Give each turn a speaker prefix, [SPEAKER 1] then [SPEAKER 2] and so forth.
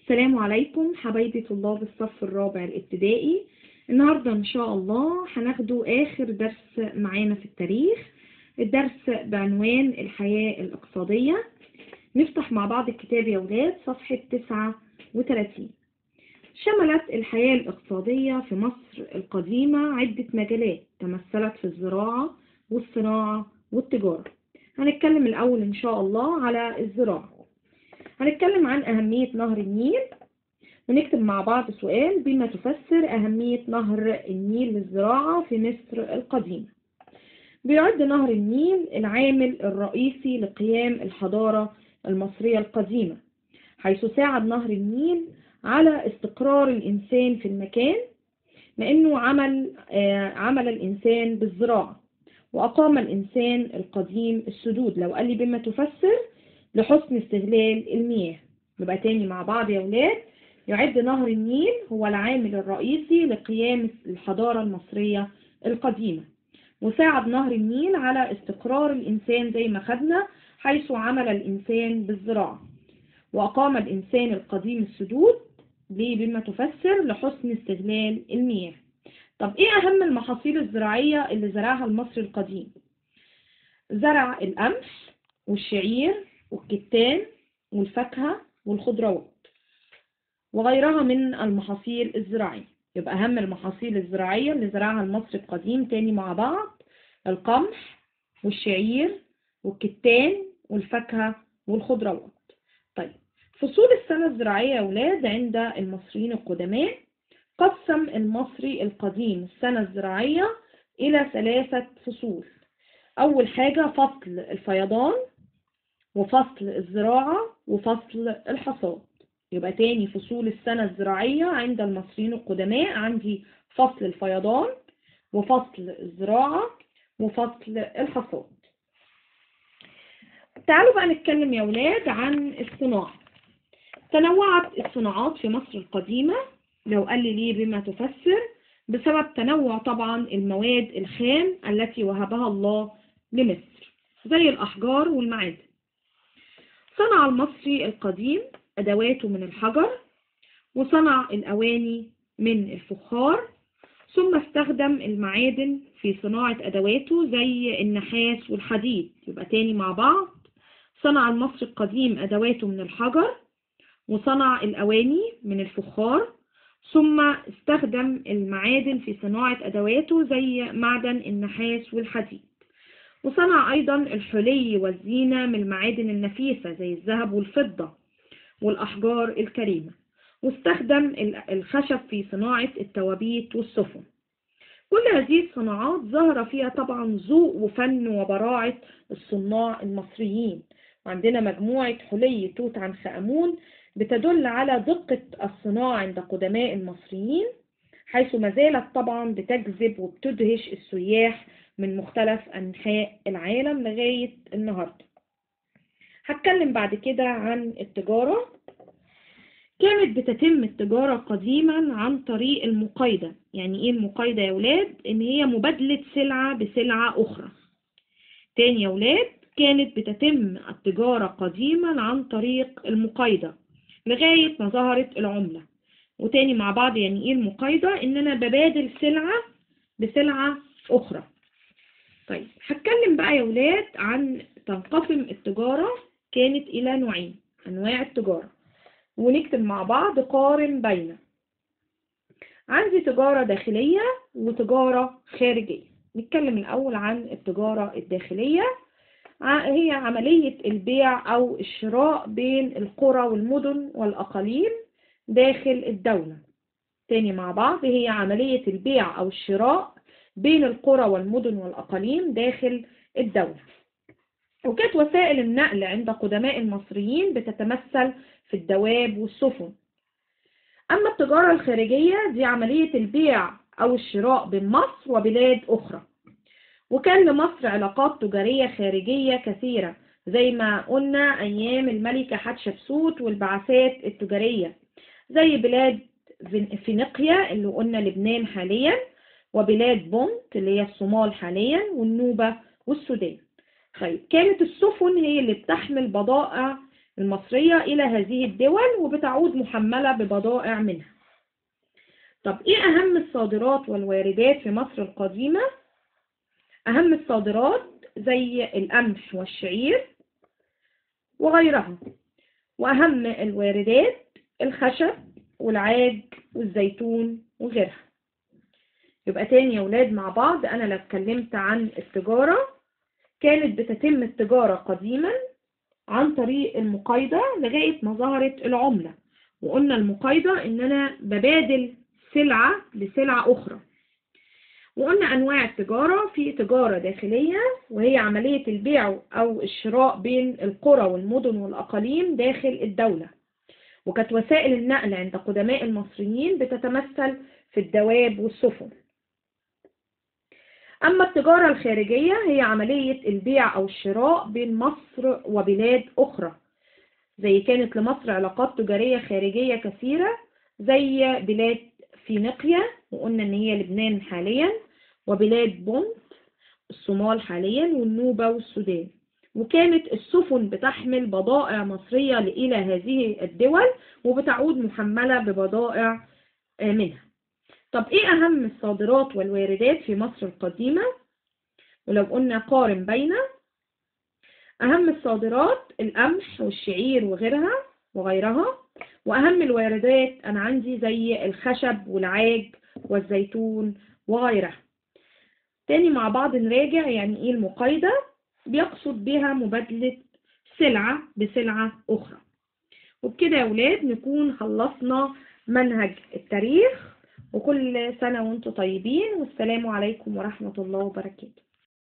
[SPEAKER 1] السلام عليكم حبايبي طلاب الصف الرابع الابتدائي النهاردة إن شاء الله هناخده آخر درس معانا في التاريخ الدرس بعنوان الحياة الاقتصادية نفتح مع بعض الكتاب يا ولاد صفحة 39 شملت الحياة الاقتصادية في مصر القديمة عدة مجالات تمثلت في الزراعة والصناعة والتجارة هنتكلم الأول إن شاء الله على الزراعة هنتكلم عن أهمية نهر النيل ونكتب مع بعض سؤال بما تفسر أهمية نهر النيل للزراعة في مصر القديمة بيعد نهر النيل العامل الرئيسي لقيام الحضارة المصرية القديمة حيث ساعد نهر النيل على استقرار الإنسان في المكان لأنه عمل عمل الإنسان بالزراعة وأقام الإنسان القديم السدود لو قال لي بما تفسر لحسن استغلال المياه يبقى تاني مع بعض يا ولاد يعد نهر النيل هو العامل الرئيسي لقيام الحضارة المصرية القديمة وساعد نهر النيل على استقرار الإنسان زي ما خدنا حيث عمل الإنسان بالزراعة وأقام الإنسان القديم السدود ليه بما تفسر لحسن استغلال المياه طب إيه أهم المحاصيل الزراعية اللي زرعها المصري القديم زرع القمح والشعير والكتان والفاكهة والخضروات وغيرها من المحاصيل الزراعية يبقى أهم المحاصيل الزراعية اللي زرعها المصري القديم تاني مع بعض القمح والشعير والكتان والفاكهة والخضروات طيب فصول السنة الزراعية يا أولاد عند المصريين القدماء قسم المصري القديم السنة الزراعية إلى ثلاثة فصول أول حاجة فصل الفيضان وفصل الزراعة وفصل الحصاد يبقى تاني فصول السنة الزراعية عند المصريين القدماء عندي فصل الفيضان وفصل الزراعة وفصل الحصاد تعالوا بقى نتكلم يا ولاد عن الصناعة تنوعت الصناعات في مصر القديمة لو قال لي ليه بما تفسر بسبب تنوع طبعا المواد الخام التي وهبها الله لمصر زي الأحجار والمعادن صنع المصري القديم أدواته من الحجر وصنع الأواني من الفخار ثم استخدم المعادن في صناعة أدواته زي النحاس والحديد يبقى تاني مع بعض صنع المصري القديم أدواته من الحجر وصنع الأواني من الفخار ثم استخدم المعادن في صناعة أدواته زي معدن النحاس والحديد وصنع أيضا الحلي والزينة من المعادن النفيسة زي الذهب والفضة والأحجار الكريمة واستخدم الخشب في صناعة التوابيت والسفن كل هذه الصناعات ظهر فيها طبعا ذوق وفن وبراعة الصناع المصريين وعندنا مجموعة حلي توت عنخ آمون بتدل على دقة الصناعة عند قدماء المصريين حيث ما زالت طبعا بتجذب وبتدهش السياح من مختلف أنحاء العالم لغاية النهاردة هتكلم بعد كده عن التجارة كانت بتتم التجارة قديما عن طريق المقايضة يعني ايه المقايضة يا ولاد ان هي مبادلة سلعة بسلعة اخرى تاني يا ولاد كانت بتتم التجارة قديما عن طريق المقايضة لغاية ما ظهرت العملة وتاني مع بعض يعني ايه المقايضة ان انا ببادل سلعة بسلعة اخرى طيب هتكلم بقى يا ولاد عن تنقسم التجارة كانت الى نوعين انواع التجارة ونكتب مع بعض قارن بين عندي تجارة داخلية وتجارة خارجية نتكلم الأول عن التجارة الداخلية هي عملية البيع أو الشراء بين القرى والمدن والأقاليم داخل الدولة تاني مع بعض هي عملية البيع أو الشراء بين القرى والمدن والأقاليم داخل الدولة وكانت وسائل النقل عند قدماء المصريين بتتمثل في الدواب والسفن أما التجارة الخارجية دي عملية البيع أو الشراء بين مصر وبلاد أخرى وكان لمصر علاقات تجارية خارجية كثيرة زي ما قلنا أيام الملكة حتشبسوت والبعثات التجارية زي بلاد فينيقيا اللي قلنا لبنان حاليا وبلاد بونت اللي هي الصومال حاليا والنوبة والسودان طيب كانت السفن هي اللي بتحمل بضائع المصرية إلى هذه الدول وبتعود محملة ببضائع منها طب إيه أهم الصادرات والواردات في مصر القديمة؟ أهم الصادرات زي القمح والشعير وغيرها وأهم الواردات الخشب والعاج والزيتون وغيرها يبقى تاني يا ولاد مع بعض أنا لو اتكلمت عن التجارة كانت بتتم التجارة قديما عن طريق المقايضة لغاية ما ظهرت العملة وقلنا المقايضة إن أنا ببادل سلعة بسلعة أخرى وقلنا أنواع التجارة في تجارة داخلية وهي عملية البيع أو الشراء بين القرى والمدن والأقاليم داخل الدولة وكانت وسائل النقل عند قدماء المصريين بتتمثل في الدواب والسفن أما التجارة الخارجية هي عملية البيع أو الشراء بين مصر وبلاد أخرى زي كانت لمصر علاقات تجارية خارجية كثيرة زي بلاد فينيقيا وقلنا إن هي لبنان حاليا وبلاد بونت الصومال حاليا والنوبة والسودان وكانت السفن بتحمل بضائع مصرية إلى هذه الدول وبتعود محملة ببضائع منها طب ايه اهم الصادرات والواردات في مصر القديمة ولو قلنا قارن بين اهم الصادرات القمح والشعير وغيرها وغيرها واهم الواردات انا عندي زي الخشب والعاج والزيتون وغيرها تاني مع بعض نراجع يعني ايه المقايضة بيقصد بها مبادلة سلعة بسلعة اخرى وبكده يا ولاد نكون خلصنا منهج التاريخ وكل سنة وانتم طيبين والسلام عليكم ورحمة الله وبركاته